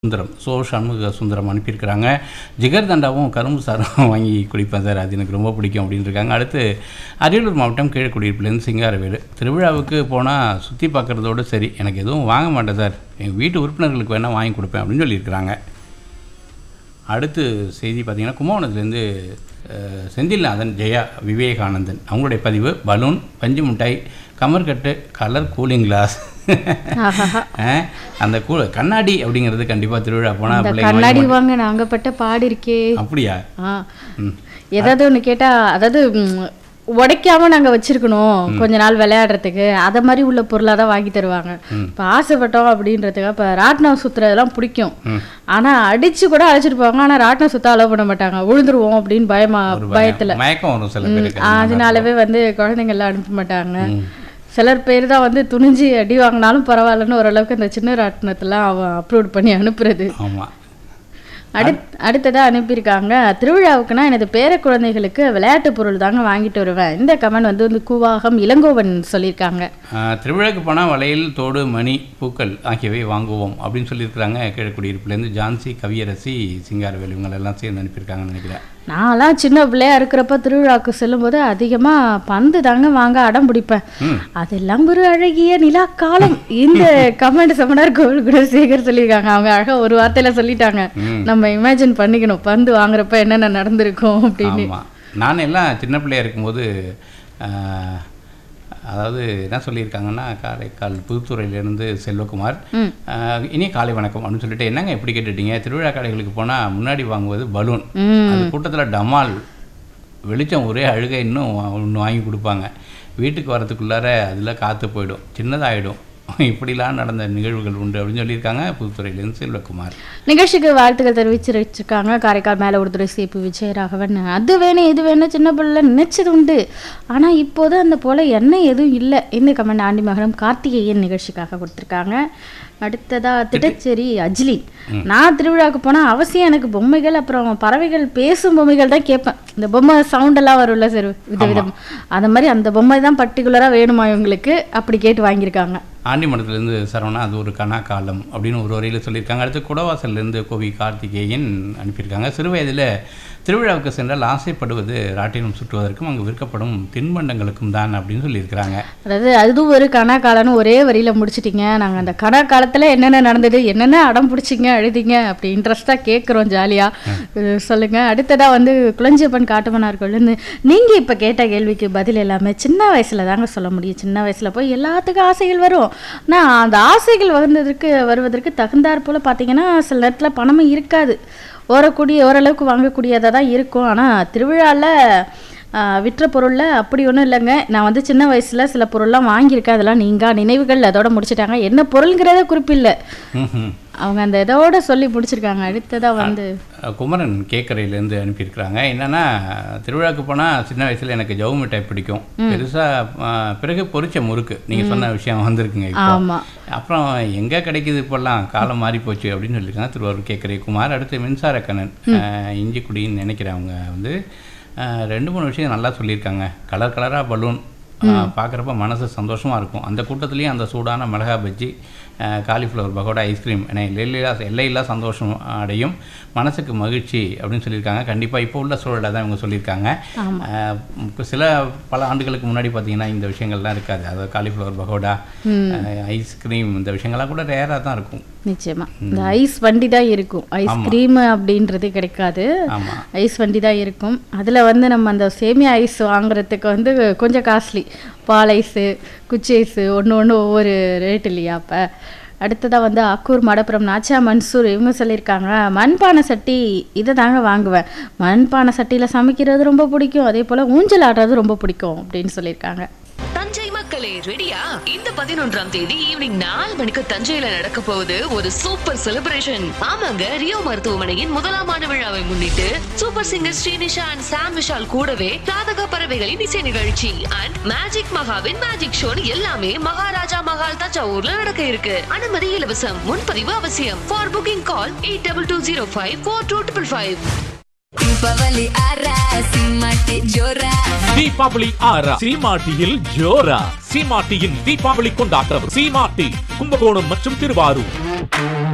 Sundaram so Shanmuga Sundaram அனுப்பியிருக்கிறாங்க ஜிகர் தண்டாவும் கரும்பு சாரும் வாங்கி குடிப்பேன் சார் அது எனக்கு ரொம்ப பிடிக்கும் அப்படின்னு இருக்காங்க அடுத்து அரியலூர் மாவட்டம் கீழக்குடியிருப்புலேருந்து சிங்காரவேலு திருவிழாவுக்கு போனால் சுற்றி பார்க்குறதோடு சரி எனக்கு எதுவும் வாங்க மாட்டேன் சார் எங்கள் வீட்டு உறுப்பினர்களுக்கு வேணால் வாங்கி கொடுப்பேன் அப்படின்னு சொல்லியிருக்கிறாங்க அடுத்து செய்தி பார்த்தீங்கன்னா கும்பகோணத்துலேருந்து அஹ், செந்தில்நாதன் ஜெயா விவேகானந்தன் அவங்களுடைய பதிவு பலூன் பஞ்சு மிட்டாய் கமர்கட்டு கலர் கூலிங் கிளாஸ் அஹ், அந்த கூ கண்ணாடி அப்படிங்கிறது கண்டிப்பாக திருவிழா போனால் இந்த பிள்ளைங்க கண்ணாடி வாங்க நாங்க பட்ட பாடு இருக்கே அப்படியா ஆ ம். ஏதாவது ஒன்று கேட்டா அதாவது ம், உடைக்காம நாங்க வச்சிருக்கணும் கொஞ்ச நாள் விளையாடுறதுக்கு அத மாதிரி உள்ள பொருளா தான் வாங்கி தருவாங்க இப்ப ஆசைப்பட்டோம் அப்படின்றதுக்கு இப்ப ராட்டினம் சுத்துறதெல்லாம் பிடிக்கும் ம். ஆனா அடிச்சு கூட அழைச்சிட்டு போவாங்க ஆனா ராட்டினம் சுத்த அலோவ் பண்ண மாட்டாங்க விழுந்துருவோம் அப்படின்னு பயமா ஒரு பயம். பயத்துல மயக்கம் வரும் சில பேருக்கு அதனாலவே வந்து குழந்தைங்க எல்லாம் அனுப்ப மாட்டாங்க சிலர் பேர் தான் வந்து துணிஞ்சு அடி வாங்கினாலும் பரவாயில்லன்னு ஓரளவுக்கு அந்த சின்ன ராட்டினத்தெல்லாம் அவன் அப்லோட் பண்ணி அனுப்புறது ஆமாம் அடுத் அடுத்ததாக அனுப்பியிருக்காங்க திருவிழாவுக்குன்னா எனது பேர குழந்தைகளுக்கு விளையாட்டு பொருள் தாங்க வாங்கிட்டு வருவேன் இந்த கமெண்ட் வந்து வந்து கூவாகம் இளங்கோவன் சொல்லியிருக்காங்க திருவிழாக்கு போனால் வளையல் தோடு மணி பூக்கள் ஆகியவை வாங்குவோம் அப்படின்னு சொல்லியிருக்கிறாங்க கீழக்குடியிருப்புலேருந்து ஜான்சி கவியரசி சிங்காரவேலு இவங்க எல்லாம் சேர்ந்து அனுப்பியிருக்காங்கன்னு நினைக்கிறேன் நான்லாம் சின்ன பிள்ளையா இருக்கிறப்ப திருவிழாவுக்கு செல்லும்போது அதிகமாக பந்து தாங்க வாங்க அடம் பிடிப்பேன் அதெல்லாம் ஒரு அழகிய நிலா காலம் இந்த கமெண்ட் சமணர் கோவில் கூட சேகர் சொல்லியிருக்காங்க அவங்க அழகா ஒரு வார்த்தையில சொல்லிட்டாங்க நம்ம இமேஜின் பண்ணிக்கணும் பந்து வாங்குறப்ப என்னென்ன நடந்திருக்கும் அப்படின்னு ஆமாம் நான் எல்லாம் சின்ன பிள்ளையா இருக்கும்போது ஆஹ், அதாவது என்ன சொல்லியிருக்காங்கன்னா காரைக்கால் புதுத்துறையிலேருந்து செல்வகுமார் ஆஹ், இனிய காலை வணக்கம் அப்படின்னு சொல்லிட்டு என்னங்க எப்படி கேட்டுட்டீங்க திருவிழா கடைகளுக்கு போனால் முன்னாடி வாங்குவது பலூன் அது கூட்டத்தில் டமால் வெளிச்சம் ஒரே அழுகை இன்னும் ஒன்று வாங்கி கொடுப்பாங்க வீட்டுக்கு வரதுக்குள்ளார அதில் காற்று போயிடும் சின்னதாகிடும் இப்படிலாம் நடந்த நிகழ்வுகள் உண்டு அப்படின்னு சொல்லியிருக்காங்க புதுத்துறையிலேருந்து செல்வகுமார் நிகழ்ச்சிக்கு வாழ்த்துக்கள் தெரிவிச்சு வச்சிருக்காங்க காரைக்கால் மேலே ஒரு துறை சேப்பு விஜயராகவன் அது வேணும் இது வேணும் சின்ன பிள்ளை நினைச்சது உண்டு ஆனால் இப்போது அந்த போல எண்ணெய் எதுவும் இல்லை இந்த கமெண்ட் ஆண்டி மகனம் கார்த்திகேயன் நிகழ்ச்சிக்காக கொடுத்துருக்காங்க அடுத்ததா திட்டச்சேரி அஜ்லின் நான் திருவிழாவுக்கு போனால் அவசியம் எனக்கு பொம்மைகள் அப்புறம் பறவைகள் பேசும் பொம்மைகள் தான் கேட்பேன் இந்த பொம்மை சவுண்டெல்லாம் வரும்ல சார் விதவிதம் அந்த மாதிரி அந்த பொம்மை தான் பர்டிகுலராக வேணுமா இவங்களுக்கு அப்படி கேட்டு வாங்கியிருக்காங்க ஆண்டிமடத்துலேருந்து சரவணா அது ஒரு கனா காலம் அப்படின்னு ஒரு வரையில் சொல்லியிருக்காங்க அடுத்து குடவாசல்லேருந்து கோவி கார்த்திகேயன் அனுப்பியிருக்காங்க சிறு வயதில் திருவிழாவுக்கு சென்றால் ஆசைப்படுவது ராட்டினம் சுற்றுவதற்கும் அங்கு விற்கப்படும் தின்பண்டங்களுக்கும் தான் அப்படின்னு சொல்லியிருக்கிறாங்க அதாவது அதுவும் ஒரு கனா காலம்னு ஒரே வரியில முடிச்சிட்டீங்க நாங்க அந்த கனா காலத்துல என்னென்ன நடந்தது என்னென்ன அடம் பிடிச்சிங்க அழுதிங்க அப்படி இன்ட்ரெஸ்டா கேட்குறோம் ஜாலியா இது சொல்லுங்க அடுத்ததா வந்து குளஞ்சியப்பன் காட்டுமன்னார்கள்னு நீங்க இப்ப கேட்ட கேள்விக்கு பதில் எல்லாமே சின்ன வயசுல தாங்க சொல்ல முடியும் சின்ன வயசுல போய் எல்லாத்துக்கும் ஆசைகள் வரும் ஆனா அந்த ஆசைகள் வந்ததற்கு வருவதற்கு தகுந்தாற் போல பார்த்தீங்கன்னா சில நேரத்துல பணமும் இருக்காது ஓரக்கூடிய ஓரளவுக்கு வாங்கக்கூடியதாக தான் இருக்கும் ஆனால் திருவிழாவில் விற்ற பொருளில் அப்படி ஒன்றும் இல்லைங்க நான் வந்து சின்ன வயசில் சில பொருள்லாம் வாங்கியிருக்கேன் அதெல்லாம் நீங்கா நினைவுகள் அதோட முடிச்சிட்டாங்க என்ன பொருள்ங்கிறத குறிப்பில்லை ம்ஹும். அவங்க அந்த இதோட சொல்லி முடிச்சிருக்காங்க அடுத்ததாக வந்து அஹ் குமரன் கேக்கரையிலேருந்து அனுப்பியிருக்கிறாங்க என்னென்னா திருவிழாவுக்கு போனால் சின்ன வயசில் எனக்கு ஜவு மிட்டாய் பிடிக்கும் பெருசாக பிறகு பொரிச்ச முறுக்கு நீங்கள் சொன்ன விஷயம் வந்திருக்குங்க இப்போ ஆமாம் அப்புறம் எங்கே கிடைக்குது இப்போல்லாம் காலம் மாறி போச்சு அப்படின்னு சொல்லியிருக்காங்க திருவாரூர் கேக்கரை குமார் அடுத்து மின்சார கண்ணன் அஹ் இஞ்சிக்குடின்னு நினைக்கிறேன் அவங்க வந்து அஹ் ரெண்டு மூணு விஷயம் நல்லா சொல்லியிருக்காங்க கலர் கலராக பலூன் பார்க்குறப்ப மனசு சந்தோஷமாக இருக்கும் அந்த கூட்டத்துலேயும் அந்த சூடான மிளகா பஜ்ஜி காலிஃப்ளவர் பகோடா ஐஸ்கிரீம் என எல்லையில்லா எல்லையில்லா சந்தோஷம் அடையும் மனசுக்கு மகிழ்ச்சி அப்படின்னு சொல்லியிருக்காங்க கண்டிப்பாக இப்போ உள்ள சூழலை தான் இவங்க சொல்லியிருக்காங்க அஹ் இப்ப சில பல ஆண்டுகளுக்கு முன்னாடி பார்த்தீங்கன்னா இந்த விஷயங்கள்லாம் இருக்காது அதாவது காலிஃப்ளவர் பகோடா ஐஸ்கிரீம் இந்த விஷயங்கள்லாம் கூட ரேராக தான் இருக்கும் நிச்சயமா இந்த ஐஸ் வண்டி தான் இருக்கும் ஐஸ்கிரீம் அப்படின்றது கிடைக்காது ஆமாம் ஐஸ் வண்டி தான் இருக்கும் அதில் வந்து நம்ம அந்த சேமியா ஐஸ் வாங்குறதுக்கு வந்து கொஞ்சம் காஸ்ட்லி பால் ஐஸு குச்சி ஐஸு ஒன்று ஒன்று ஒவ்வொரு ரேட் இல்லையா அப்போ அடுத்ததாக வந்து அக்கூர் மடப்புறம் நாச்சா மன்சூர் இவங்க சொல்லியிருக்காங்க மண்பானை சட்டி இதை தாங்க வாங்குவேன் மண்பானை சட்டியில் சமைக்கிறது ரொம்ப பிடிக்கும் அதே போல் ஊஞ்சல் ஆடுறது ரொம்ப பிடிக்கும் அப்படின்னு சொல்லியிருக்காங்க தஞ்சை மக்களே ரெடியா இந்த பதினொன்றாம் தேதி ஈவினிங் நாலு மணிக்கு தஞ்சையில நடக்க போகுது ஒரு சூப்பர் செலிப்ரேஷன் ஆமாங்க ரியோ மருத்துவமனையின் முதலாம் ஆண்டு விழாவை முன்னிட்டு super singer Srinisha and Sam Vishal கூடவே ராதக பறவைகளின் இசை நிகழ்ச்சி அண்ட் மேஜிக் மகாவின் மேஜிக் ஷோன் எல்லாமே மகாராஜா மகால் தஞ்சாவூர்ல நடக்க இருக்கு அனுமதி இலவசம் முன்பதிவு அவசியம் for booking call eight double two zero five four two triple five Deepavali ಆರ ಸಿಂಹಕ್ಕೆ ಜೋರ தீபாவளி ஆறா சீமாட்டியில் ஜோரா சீமாட்டியின் தீபாவளி கொண்டாட்டம் சீமாட்டி கும்பகோணம் மற்றும் திருவாரூர்